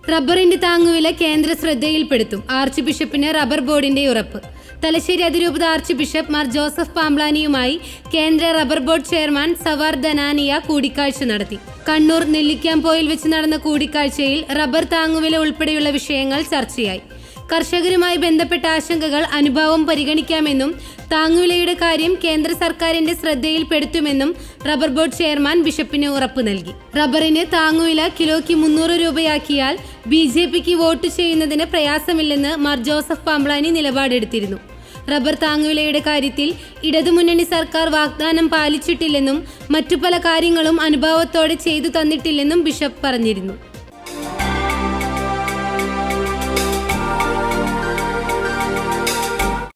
റബ്ബറിന്റെ താങ്ങുവില കേന്ദ്ര ശ്രദ്ധയിൽപ്പെടുത്തും ആർച്ച് ബിഷപ്പിന് റബ്ബർ ബോർഡിന്റെ ഉറപ്പ് തലശ്ശേരി അതിരൂപത ആർച്ച് ബിഷപ്പ് മാർ ജോസഫ് പാംബ്ലാനിയുമായി കേന്ദ്ര rubber board chairman Sawar Dhanania കൂടിക്കാഴ്ച നടത്തി കണ്ണൂർ നെല്ലിക്കാംപോയിൽ വെച്ച് നടന്ന കൂടിക്കാഴ്ചയിൽ റബ്ബർ താങ്ങുവില ഉൾപ്പെടെയുള്ള വിഷയങ്ങൾ ചർച്ചയായി കർഷകരുമായി ബന്ധപ്പെട്ട ആശങ്കകൾ അനുഭാവം പരിഗണിക്കാമെന്നും താങ്ങുവിലയുടെ കാര്യം കേന്ദ്ര സർക്കാരിന്റെ ശ്രദ്ധയിൽപ്പെടുത്തുമെന്നും റബ്ബർ ബോർഡ് ചെയർമാൻ ബിഷപ്പിന് ഉറപ്പു നൽകി റബ്ബറിന് താങ്ങുവില കിലോയ്ക്ക് മുന്നൂറ് രൂപയാക്കിയാൽ ബി ജെ പിക്ക് വോട്ട് ചെയ്യുന്നതിന് പ്രയാസമില്ലെന്ന് മാർ ജോസഫ് പാംബ്ലാനി നിലപാടെടുത്തിരുന്നു റബ്ബർ താങ്ങുവിലയുടെ കാര്യത്തിൽ ഇടതുമുന്നണി സർക്കാർ വാഗ്ദാനം പാലിച്ചിട്ടില്ലെന്നും മറ്റു പല കാര്യങ്ങളും അനുഭാവത്തോടെ ചെയ്തു തന്നിട്ടില്ലെന്നും ബിഷപ്പ് പറഞ്ഞിരുന്നു